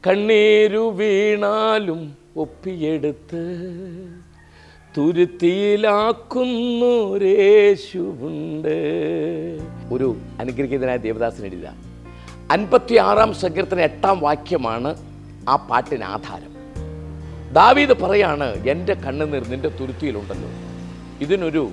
കണ്ണീരു വീണാലും ഒപ്പിയെടുത്ത് തുരുത്തിയിലാക്കുന്നൊരേശുവുണ്ട് ഒരു അനുഗ്രഹീതനായ ദേവദാസൻ എഴുതുക അൻപത്തി ആറാം സങ്കീർത്തന എട്ടാം വാക്യമാണ് ആ പാട്ടിന് ആധാരം ദാവീദ് പറയാണ് എൻ്റെ കണ്ണുനീർ നിന്റെ തുരുത്തിയിലുണ്ടല്ലോ ഇതിനൊരു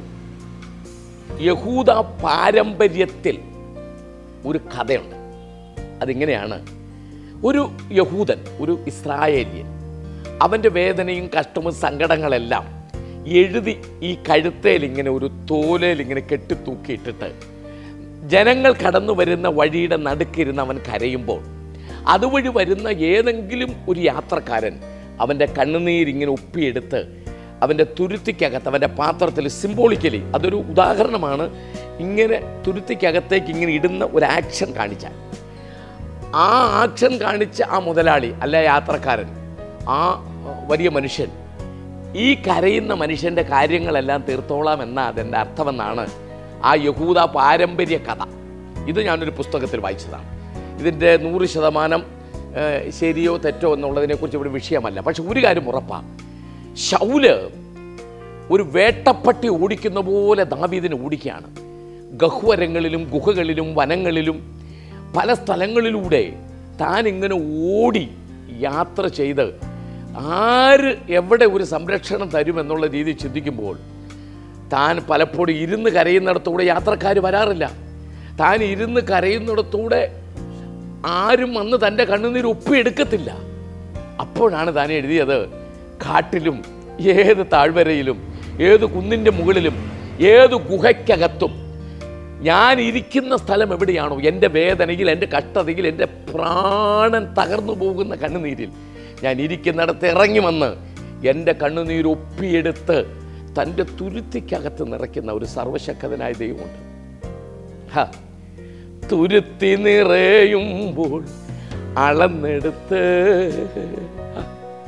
യഹൂദ പാരമ്പര്യത്തിൽ ഒരു കഥയുണ്ട് അതിങ്ങനെയാണ് ഒരു യഹൂദൻ ഒരു ഇസ്രായേലിയൻ അവൻ്റെ വേദനയും കഷ്ടവും സങ്കടങ്ങളെല്ലാം എഴുതി ഈ കഴുത്തേൽ ഇങ്ങനെ ഒരു തോലേൽ ഇങ്ങനെ കെട്ടിത്തൂക്കിയിട്ടിട്ട് ജനങ്ങൾ കടന്നു വരുന്ന വഴിയുടെ നടുക്കിരുന്ന് അവൻ കരയുമ്പോൾ അതുവഴി വരുന്ന ഏതെങ്കിലും ഒരു യാത്രക്കാരൻ അവൻ്റെ കണ്ണുനീരിങ്ങനെ ഒപ്പിയെടുത്ത് അവൻ്റെ തുരുത്തിക്കകത്ത് അവൻ്റെ പാത്രത്തിൽ സിംബോളിക്കലി അതൊരു ഉദാഹരണമാണ് ഇങ്ങനെ തുരുത്തിക്കകത്തേക്ക് ഇങ്ങനെ ഇടുന്ന ഒരു ആക്ഷൻ കാണിച്ചാൽ ആ ആക്ഷൻ കാണിച്ച ആ മുതലാളി അല്ല യാത്രക്കാരൻ ആ വലിയ മനുഷ്യൻ ഈ കരയുന്ന മനുഷ്യൻ്റെ കാര്യങ്ങളെല്ലാം തീർത്തോളാം എന്ന അതിൻ്റെ അർത്ഥമെന്നാണ് ആ യഹൂദ പാരമ്പര്യ കഥ ഇത് ഞാനൊരു പുസ്തകത്തിൽ വായിച്ചതാണ് ഇതിൻ്റെ നൂറ് ശതമാനം ഏഹ്, ശരിയോ തെറ്റോ എന്നുള്ളതിനെക്കുറിച്ച് ഇവിടെ വിഷയമല്ല പക്ഷെ ഒരു കാര്യം ഉറപ്പാണ് ഷൗല് ഒരു വേട്ടപ്പട്ടി ഓടിക്കുന്ന പോലെ ദാവീദിനെ ഓടിക്കുകയാണ് ഗഹ്വരങ്ങളിലും ഗുഹകളിലും വനങ്ങളിലും പല സ്ഥലങ്ങളിലൂടെ താൻ ഇങ്ങനെ ഓടി യാത്ര ചെയ്ത് ആര് എവിടെ ഒരു സംരക്ഷണം തരുമെന്നുള്ള രീതി ചിന്തിക്കുമ്പോൾ താൻ പലപ്പോഴും ഇരുന്ന് കരയുന്നിടത്തൂടെ യാത്രക്കാർ വരാറില്ല താൻ ഇരുന്ന് കരയുന്നിടത്തൂടെ ആരും വന്ന് തൻ്റെ കണ്ണുനീർ ഒപ്പിയെടുക്കത്തില്ല അപ്പോഴാണ് താൻ എഴുതിയത് കാട്ടിലും ഏത് താഴ്വരയിലും ഏത് കുന്നിൻ്റെ മുകളിലും ഏത് ഗുഹയ്ക്കകത്തും ഞാൻ ഇരിക്കുന്ന സ്ഥലം എവിടെയാണോ എൻ്റെ വേദനയിൽ എൻ്റെ കഷ്ടതയിൽ എൻ്റെ പ്രാണൻ തകർന്നു പോകുന്ന കണ്ണുനീരിൽ ഞാൻ ഇരിക്കുന്നിടത്ത് ഇറങ്ങി വന്ന് എൻ്റെ കണ്ണുനീർ ഒപ്പിയെടുത്ത് തൻ്റെ തുരുത്തിക്കകത്ത് നിറയ്ക്കുന്ന ഒരു സർവശക്തനായ ദൈവമുണ്ട് ഹ, തുരുത്തി നിറയുമ്പോൾ അളന്നെടുത്ത് ഹ.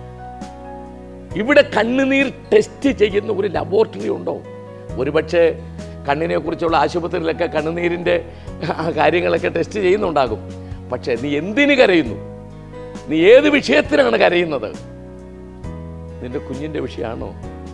ഇവിടെ കണ്ണുനീർ ടെസ്റ്റ് ചെയ്യുന്ന ഒരു ലബോറട്ടറി ഉണ്ടോ ഒരുപക്ഷെ കണ്ണിനെ കുറിച്ചുള്ള ആശുപത്രിയിലൊക്കെ കണ്ണുനീരിൻ്റെ ആ കാര്യങ്ങളൊക്കെ ടെസ്റ്റ് ചെയ്യുന്നുണ്ടാകും പക്ഷേ നീ എന്തിന് കരയുന്നു നീ ഏത് വിഷയത്തിനാണ് കരയുന്നത് നിന്റെ കുഞ്ഞിൻ്റെ വിഷയമാണോ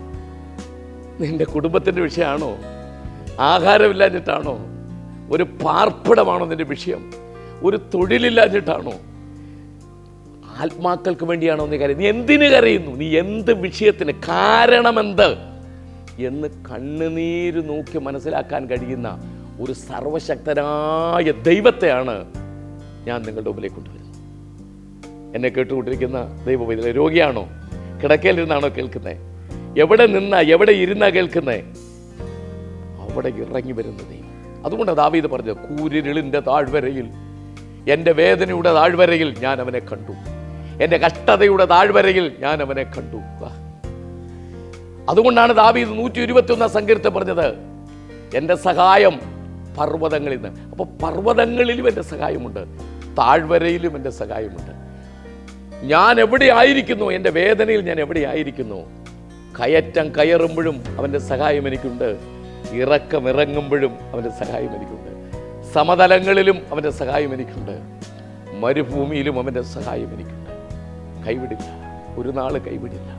നിന്റെ കുടുംബത്തിൻ്റെ വിഷയമാണോ ആഹാരമില്ലാഞ്ഞിട്ടാണോ ഒരു പാർപ്പിടമാണോ നിന്റെ വിഷയം ഒരു തൊഴിലില്ലാഞ്ഞിട്ടാണോ ആത്മാക്കൾക്ക് വേണ്ടിയാണോ നീ കരയുന്നത് നീ എന്തിന് കരയുന്നു നീ എന്ത് വിഷയത്തിന് കാരണമെന്ത് എന്ന് കണ്ണുനീര് നോക്കി മനസ്സിലാക്കാൻ കഴിയുന്ന ഒരു സർവശക്തനായ ദൈവത്തെയാണ് ഞാൻ നിങ്ങളുടെ മുമ്പിലേക്ക് കൊണ്ടുവരുന്നത് എന്നെ കേട്ടുകൊണ്ടിരിക്കുന്ന ദൈവവൈദ്യ രോഗിയാണോ കിടക്കയിലിരുന്നാണോ കേൾക്കുന്നത് എവിടെ നിന്നാ എവിടെ ഇരുന്നാ കേൾക്കുന്നേ അവിടെ ഇറങ്ങി വരുന്ന ദൈവം അതുകൊണ്ട് ദാവീദ് പറഞ്ഞത് കൂരിരുളിൻ്റെ താഴ്വരയിൽ എൻ്റെ വേദനയുടെ താഴ്വരയിൽ ഞാൻ അവനെ കണ്ടു എൻ്റെ കഷ്ടതയുടെ താഴ്വരയിൽ ഞാൻ അവനെ കണ്ടു വാ. അതുകൊണ്ടാണ് ദാവീദ് നൂറ്റി ഇരുപത്തി ഒന്നാം സങ്കീർത്തം പറഞ്ഞത് എൻ്റെ സഹായം പർവ്വതങ്ങളിൽ നിന്ന് അപ്പോൾ പർവ്വതങ്ങളിലും എൻ്റെ സഹായമുണ്ട് താഴ്വരയിലും എൻ്റെ സഹായമുണ്ട് ഞാൻ എവിടെ ആയിരിക്കുന്നു എൻ്റെ വേദനയിൽ ഞാൻ എവിടെ ആയിരിക്കുന്നു കയറ്റം കയറുമ്പോഴും അവൻ്റെ സഹായം എനിക്കുണ്ട് ഇറക്കം ഇറങ്ങുമ്പോഴും അവൻ്റെ സഹായം എനിക്കുണ്ട് സമതലങ്ങളിലും അവൻ്റെ സഹായം എനിക്കുണ്ട് മരുഭൂമിയിലും അവൻ്റെ സഹായം എനിക്കുണ്ട് കൈവിടില്ല ഒരു നാള് കൈവിടില്ല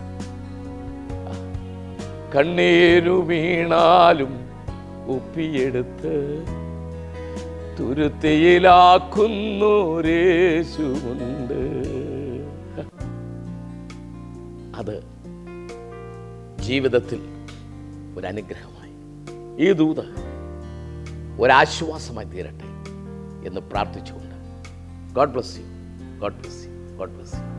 കണ്ണീരു വീണാലും ഒപ്പിയെടുത്ത് തുരുത്തിയിലാക്കുന്നൊരേശുണ്ട് അത് ജീവിതത്തിൽ ഒരനുഗ്രഹമായി ഈ ദൂത് ഒരാശ്വാസമായി തീരട്ടെ എന്ന് പ്രാർത്ഥിച്ചുകൊണ്ട് God bless you God bless you God bless U